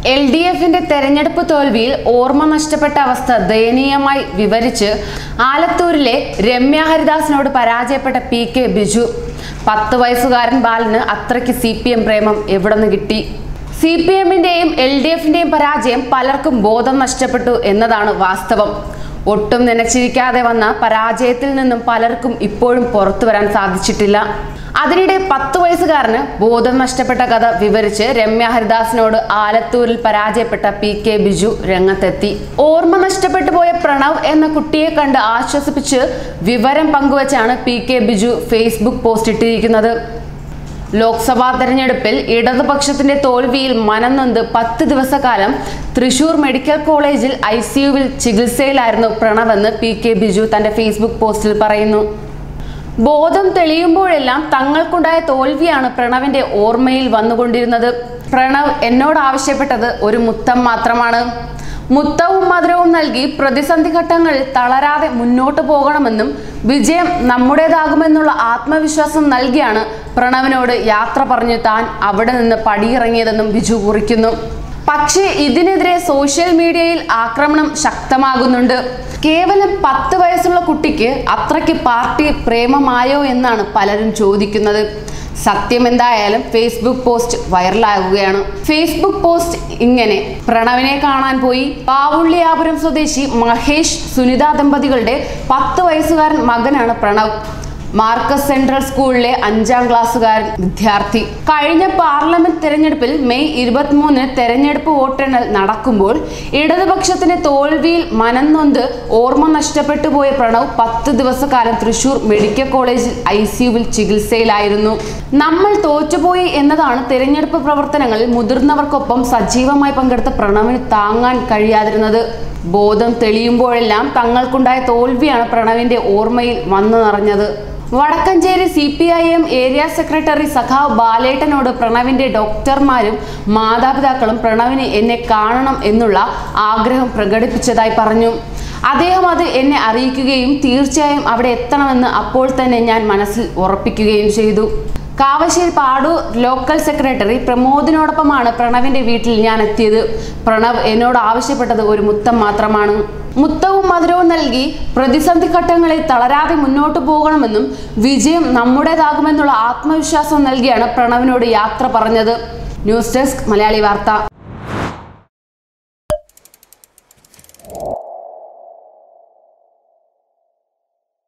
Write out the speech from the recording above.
L D എഫിന്റെ തെരഞ്ഞെടുപ്പ് തോൽവിയിൽ ഓർമ്മ നഷ്ടപ്പെട്ട അവസ്ഥ ദയനീയമായി വിവരിച്ച് ആലത്തൂരിലെ രമ്യ ഹരിദാസിനോട് പരാജയപ്പെട്ട പി കെ ബിജു പത്ത് വയസ്സുകാരൻ ബാലന് അത്രയ്ക്ക് സി പി എം പ്രേമം എവിടെ നിന്ന് കിട്ടി സി പി എമ്മിന്റെയും എൽ ഡി എഫിന്റെയും പരാജയം പലർക്കും ബോധം നഷ്ടപ്പെട്ടു എന്നതാണ് വാസ്തവം ഒട്ടും നനച്ചിരിക്കാതെ വന്ന പരാജയത്തിൽ നിന്നും പലർക്കും ഇപ്പോഴും പുറത്തു വരാൻ സാധിച്ചിട്ടില്ല അതിനിടെ പത്ത് വയസ്സുകാരന് ബോധം നഷ്ടപ്പെട്ട കഥ വിവരിച്ച് രമ്യ ഹരിദാസിനോട് ആലത്തൂരിൽ പരാജയപ്പെട്ട പി കെ ബിജു രംഗത്തെത്തി ഓർമ്മ നഷ്ടപ്പെട്ടു പോയ പ്രണവ് എന്ന കുട്ടിയെ കണ്ട് ആശ്വസിപ്പിച്ച് വിവരം പങ്കുവച്ചാണ് P K Biju Facebook post ഇട്ടിരിക്കുന്നത് ലോക്സഭാ തെരഞ്ഞെടുപ്പിൽ ഇടതുപക്ഷത്തിന്റെ തോൽവിയിൽ മനംനൊന്ത് പത്ത് ദിവസക്കാലം തൃശൂർ മെഡിക്കൽ കോളേജിൽ ഐ സിയുവിൽ ചികിത്സയിലായിരുന്നു പ്രണവെന്ന് പി കെ ബിജു തന്റെ ഫേസ്ബുക്ക് പോസ്റ്റിൽ പറയുന്നു ബോധം തെളിയുമ്പോഴെല്ലാം തങ്ങൾക്കുണ്ടായ തോൽവിയാണ് പ്രണവിന്റെ ഓർമ്മയിൽ വന്നുകൊണ്ടിരുന്നത് പ്രണവ് എന്നോട് ആവശ്യപ്പെട്ടത് ഒരു മുത്തം മാത്രമാണ് മുത്തവും മധുരവും നൽകി പ്രതിസന്ധി ഘട്ടങ്ങളിൽ തളരാതെ മുന്നോട്ട് പോകണമെന്നും വിജയം നമ്മുടേതാകുമെന്നുള്ള ആത്മവിശ്വാസം നൽകിയാണ് പ്രണവിനോട് യാത്ര പറഞ്ഞു താൻ അവിടെ നിന്ന് പടിയിറങ്ങിയതെന്നും ബിജു കുറിക്കുന്നു പക്ഷേ ഇതിനെതിരെ സോഷ്യൽ മീഡിയയിൽ ആക്രമണം ശക്തമാകുന്നുണ്ട് കേവലം പത്ത് വയസ്സുള്ള കുട്ടിക്ക് അത്രയ്ക്ക് പാർട്ടി പ്രേമമായോ എന്നാണ് പലരും ചോദിക്കുന്നത് സത്യം എന്തായാലും ഫേസ്ബുക്ക് പോസ്റ്റ് വൈറലാകുകയാണ് ഫേസ്ബുക്ക് പോസ്റ്റ് ഇങ്ങനെ പ്രണവിനെ കാണാൻ പോയി പാവുള്ളിയാപുരം സ്വദേശി മഹേഷ് സുനിത ദമ്പതികളുടെ പത്ത് വയസ്സുകാരൻ മകനാണ് പ്രണവ് മാർക്കസ് സെൻട്രൽ സ്കൂളിലെ അഞ്ചാം ക്ലാസ്സുകാരൻ വിദ്യാർത്ഥി കഴിഞ്ഞ പാർലമെന്റ് തെരഞ്ഞെടുപ്പിൽ മെയ് ഇരുപത്തിമൂന്നിന് തെരഞ്ഞെടുപ്പ് വോട്ടെണ്ണൽ നടക്കുമ്പോൾ ഇടതുപക്ഷത്തിന്റെ തോൽവിയിൽ മനംനൊന്ത് ഓർമ്മ നഷ്ടപ്പെട്ടു പോയ പ്രണവ് പത്ത് ദിവസക്കാലം തൃശൂർ മെഡിക്കൽ കോളേജിൽ ഐ സിയുവിൽ ചികിത്സയിലായിരുന്നു നമ്മൾ തോറ്റുപോയി എന്നതാണ് തെരഞ്ഞെടുപ്പ് പ്രവർത്തനങ്ങളിൽ മുതിർന്നവർക്കൊപ്പം സജീവമായി പങ്കെടുത്ത പ്രണവിന് താങ്ങാൻ കഴിയാതിരുന്നത് ബോധം തെളിയുമ്പോഴെല്ലാം തങ്ങൾക്കുണ്ടായ തോൽവിയാണ് പ്രണവിന്റെ ഓർമ്മയിൽ വന്നു നിറഞ്ഞത് Vadakkanchery C P I M area secretary സഖാവ് ബാലേട്ടനോട് പ്രണവിന്റെ ഡോക്ടർമാരും മാതാപിതാക്കളും പ്രണവിന് എന്നെ കാണണം എന്നുള്ള ആഗ്രഹം പ്രകടിപ്പിച്ചതായി പറഞ്ഞു അദ്ദേഹം അത് എന്നെ അറിയിക്കുകയും തീർച്ചയായും അവിടെ എത്തണമെന്ന് അപ്പോൾ തന്നെ ഞാൻ മനസ്സിൽ ഉറപ്പിക്കുകയും ചെയ്തു കാവശ്ശേരി പാടൂർ ലോക്കൽ സെക്രട്ടറി പ്രമോദിനോടൊപ്പമാണ് പ്രണവിന്റെ വീട്ടിൽ ഞാൻ എത്തിയത് പ്രണവ് എന്നോട് ആവശ്യപ്പെട്ടത് ഒരു മുത്തം മാത്രമാണ് മുത്തവും മധുരവും നൽകി പ്രതിസന്ധി ഘട്ടങ്ങളിൽ തളരാതെ മുന്നോട്ട് പോകണമെന്നും വിജയം നമ്മുടേതാകുമെന്നുള്ള ആത്മവിശ്വാസം നൽകിയാണ് പ്രണവിനോട് യാത്ര പറഞ്ഞത് ന്യൂസ് ഡെസ്ക് മലയാളി വാർത്ത